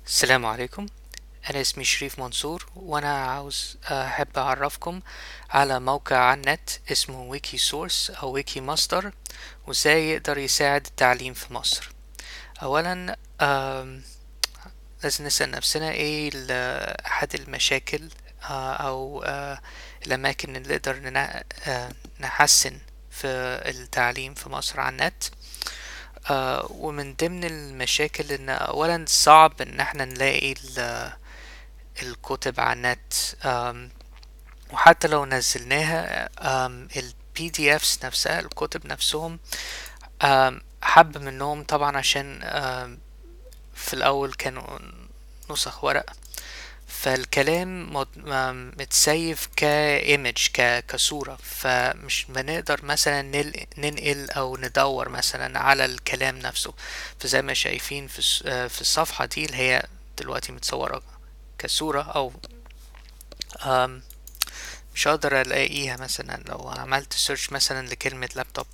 السلام عليكم أنا اسمي شريف منصور وأنا عاوز أحب أعرفكم على موقع على النت اسمه ويكي سورس أو ويكي ماستر وإزاي يقدر يساعد التعليم في مصر أولا آم، لازم نسأل نفسنا إيه ال- أحد المشاكل آه، أو آه، الأماكن اللي نقدر ننا- آه، نحسن في التعليم في مصر على النت آه، ومن ضمن المشاكل ان اولا صعب ان احنا نلاقي ال- الكتب على النت آم، وحتى لو نزلناها ال PDFs نفسها الكتب نفسهم آم، حب منهم طبعا عشان آم، في الاول كانوا نسخ ورق فالكلام مد- م- متسيف كايمج ك- كصورة فمش بنقدر مثلا نل- ننقل او ندور مثلا على الكلام نفسه فزي ما شايفين في الس- آه، في الصفحة دي اللي هي دلوقتي متصورة كصورة او آم، مش هقدر الاقيها مثلا لو عملت سيرش مثلا لكلمة لابتوب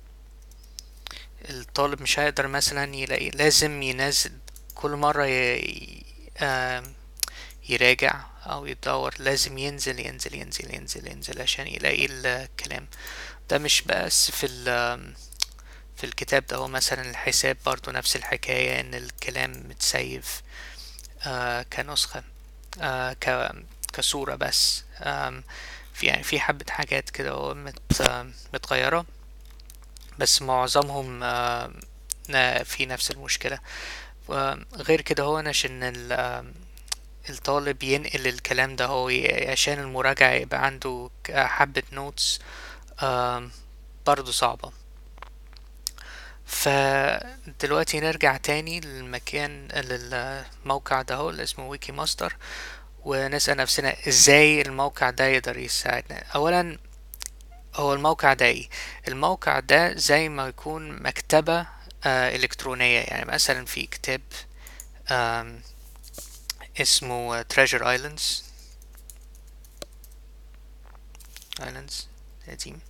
الطالب مش هيقدر مثلا يلاقي لازم ينزل كل مرة ي... آم، يراجع او يدور لازم ينزل ينزل ينزل ينزل ينزل عشان يلاقي الكلام ده مش بس في ال في الكتاب ده هو مثلا الحساب برضو نفس الحكاية ان الكلام متسيف آه كنسخة آه ك كصورة بس آم في يعني في حبة حاجات كده هو مت آم، متغيرة بس معظمهم آم، نا- في نفس المشكلة وغير كده هو عشان ال- آم، الطالب ينقل الكلام ده هو ي- عشان المراجعة يبقى عنده ك- حبة نوتس برضو صعبة فدلوقتي نرجع تاني للمكان للموقع ده هو اللي اسمه ويكي ماستر ونسأل نفسنا ازاي الموقع ده يقدر يساعدنا اولا هو الموقع ده ايه الموقع ده زي ما يكون مكتبة آه الكترونية يعني مثلا في كتاب آم، اسمه Treasure Islands Islands قديم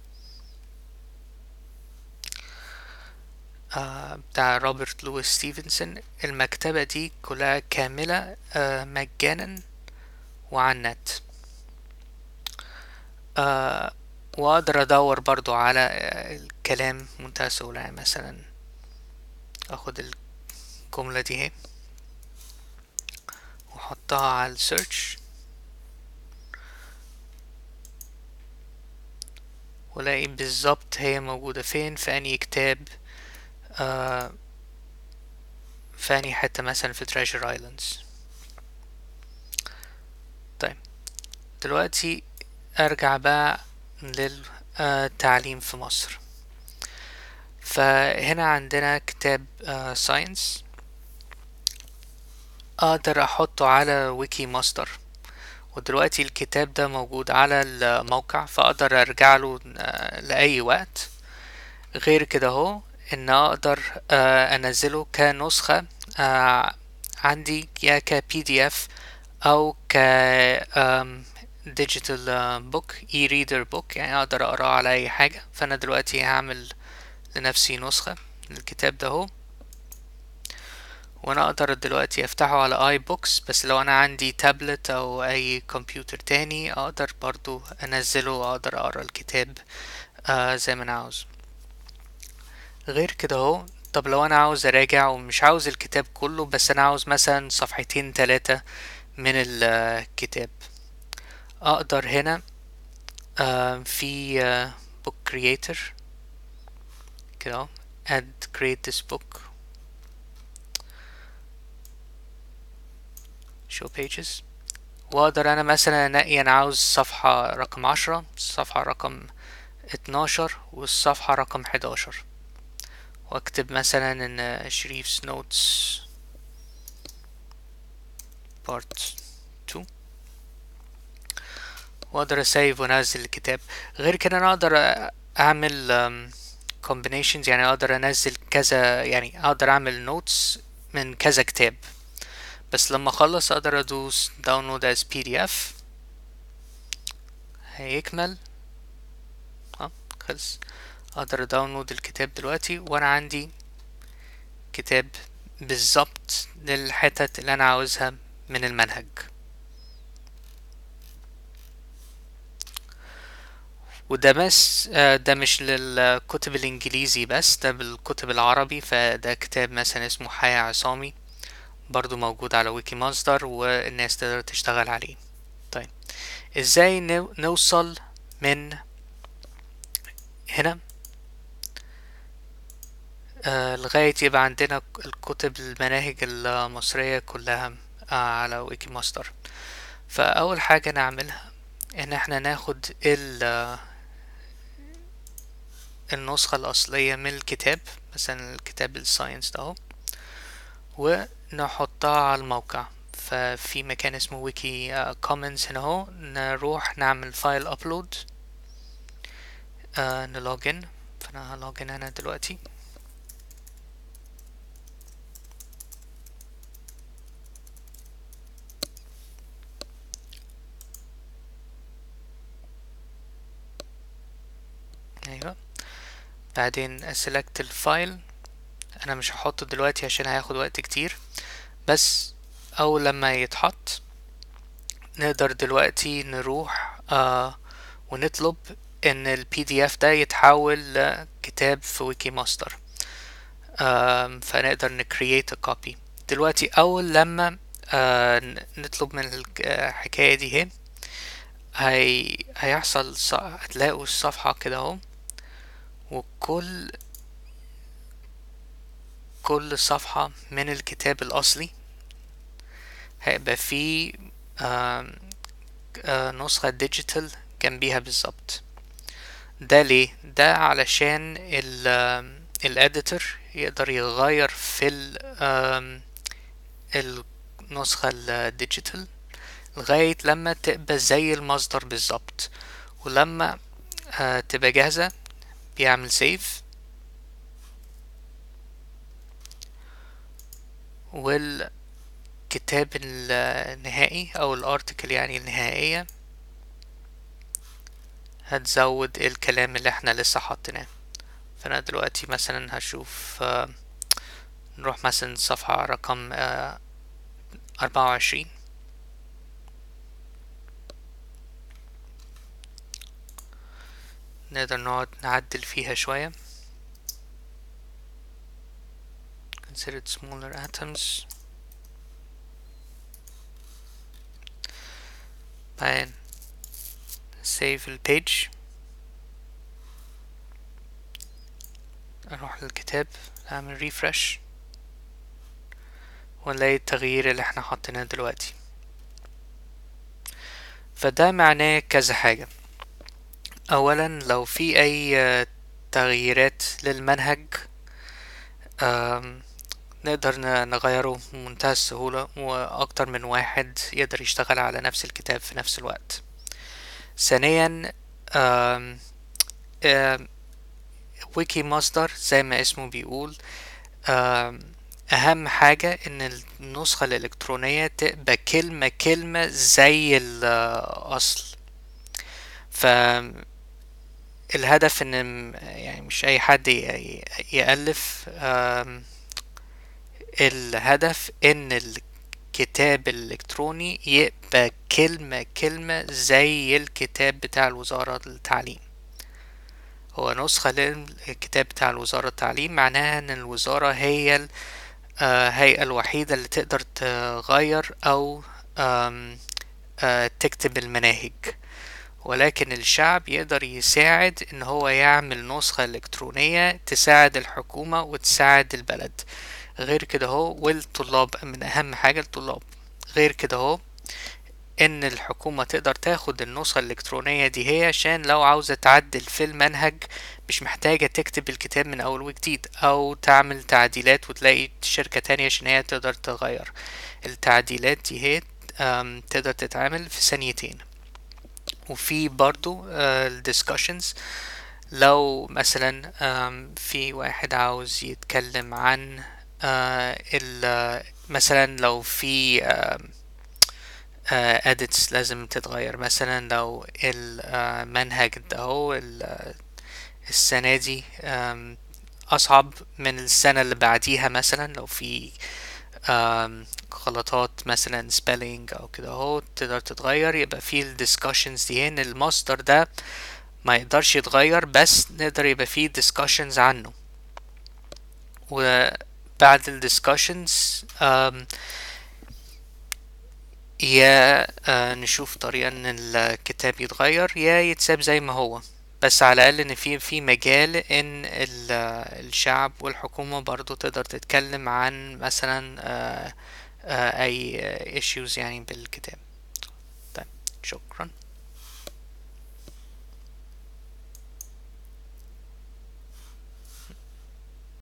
آه، بتاع روبرت لويس ستيفنسون المكتبة دي كلها كاملة آه، مجانا وعلى النت آه، واقدر ادور برضو على آه، الكلام منتهى السهولة يعني مثلا اخد الجملة دي اهي واحطها على السيرش والاقي بالظبط هي موجودة فين في انهي كتاب آه في انهي حتة مثلا في تريجر ايلاندز طيب دلوقتي ارجع بقى للتعليم في مصر فهنا عندنا كتاب ساينس اقدر احطه على ويكي ماستر ودلوقتي الكتاب ده موجود على الموقع فاقدر ارجع له آه، لاي وقت غير كده هو ان اقدر آه، انزله كنسخة آه، عندي يا ك بي دي اف او ك ديجيتال بوك اي ريدر بوك يعني اقدر اقراه على اي حاجة فانا دلوقتي هعمل لنفسي نسخة للكتاب ده هو وانا اقدر دلوقتي افتحه على اي بوكس بس لو انا عندي تابلت او اي كمبيوتر تاني اقدر برضو انزله واقدر اقرا الكتاب آه زي ما انا عاوز غير كده اهو طب لو انا عاوز اراجع ومش عاوز الكتاب كله بس انا عاوز مثلا صفحتين تلاتة من الكتاب اقدر هنا آه في آه book creator كده اهو add create this book show pages واقدر انا مثلا انقي انا عاوز صفحة رقم عشرة الصفحة رقم اتناشر والصفحة رقم حداشر واكتب مثلا ان شريف's notes part 2 واقدر اسيف وانزل الكتاب غير كده انا اقدر اعمل um, combinations يعني اقدر انزل كذا يعني اقدر اعمل notes من كذا كتاب بس لما اخلص اقدر ادوس download as pdf هيكمل اه خلص اقدر داونلود الكتاب دلوقتي وانا عندي كتاب بالظبط للحتت اللي انا عاوزها من المنهج وده بس آه، ده مش للكتب الانجليزي بس ده بالكتب العربي فده كتاب مثلا اسمه حياة عصامي برضو موجود على ويكي ماستر والناس تقدر تشتغل عليه طيب ازاي نو- نوصل من هنا آه لغاية يبقى عندنا الكتب المناهج المصرية كلها آه على ويكي ماستر فأول حاجة نعملها إن احنا ناخد ال النسخة الأصلية من الكتاب مثلا الكتاب الساينس ده اهو ونحطها على الموقع ففي مكان اسمه ويكي كومنز هنا اهو نروح نعمل فايل ابلود آه نلوجن فانا هلوجن انا دلوقتي ايوه بعدين اسلكت الفايل انا مش هحطه دلوقتي عشان هياخد وقت كتير بس اول لما يتحط نقدر دلوقتي نروح آه ونطلب ان البي دي اف ده يتحول لكتاب في ويكي ماستر آم، فنقدر نكرييت a copy دلوقتي اول لما آه ن- نطلب من الك- آه، الحكاية دي هي هي هيحصل ص- هتلاقوا الصفحة كده اهو وكل كل صفحة من الكتاب الأصلي هيبقى فيه آم، آه، نسخة ديجيتال جنبيها بالظبط ده ليه؟ ده علشان ال الاديتور يقدر يغير في ال آم، النسخة الديجيتال لغاية لما تبقى زي المصدر بالظبط ولما آه، تبقى جاهزة بيعمل سيف والكتاب النهائي او الارتكل يعني النهائية هتزود الكلام اللي احنا لسه حاطيناه فانا دلوقتي مثلا هشوف آه، نروح مثلا صفحة رقم أربعة وعشرين نقدر نقعد نعدل فيها شوية considered smaller atoms بعدين save البيج اروح للكتاب اعمل refresh ونلاقي التغيير اللي احنا حاطيناه دلوقتي فده معناه كذا حاجة اولا لو في اي آه، تغييرات للمنهج آم، نقدر ن- نغيره بمنتهى السهولة واكتر من واحد يقدر يشتغل على نفس الكتاب في نفس الوقت ثانيا آم، آم، ويكي مصدر زي ما اسمه بيقول آم، اهم حاجة ان النسخة الالكترونية تبقى كلمة كلمة زي الاصل فالهدف ان م- يعني مش اي حد ي- ي- يألف آم، الهدف ان الكتاب الالكتروني يبقى كلمة كلمة زي الكتاب بتاع الوزارة للتعليم هو نسخة للكتاب بتاع الوزارة التعليم معناها ان الوزارة هي ال- آه، الهيئة الوحيدة اللي تقدر تغير او آم، آه، تكتب المناهج ولكن الشعب يقدر يساعد ان هو يعمل نسخة الكترونية تساعد الحكومة وتساعد البلد غير كده هو والطلاب من اهم حاجة الطلاب غير كده هو ان الحكومة تقدر تاخد النسخة الالكترونية دي هي عشان لو عاوزة تعدل في المنهج مش محتاجة تكتب الكتاب من اول وجديد او تعمل تعديلات وتلاقي شركة تانية عشان هي تقدر تغير التعديلات دي هي آم، تقدر تتعمل في ثانيتين وفي برضو الدiscussions لو مثلا آم، في واحد عاوز يتكلم عن آه، ال- مثلا لو في آم، آه، edits لازم تتغير مثلا لو المنهج ده هو ال- السنة دي آم، أصعب من السنة اللي بعديها مثلا لو في آم، غلطات مثلا spelling أو كده اهو تقدر تتغير يبقى في ال discussions دي هنا الماستر ده ما يقدرش يتغير بس نقدر يبقى فيه discussions عنه وبعد ال discussions آم، يا آه، نشوف طريقة ان الكتاب يتغير يا يتساب زي ما هو بس على الأقل ان في في مجال ان ال- الشعب والحكومة برضو تقدر تتكلم عن مثلا آه، آه، اي issues يعني بالكتاب طيب شكرا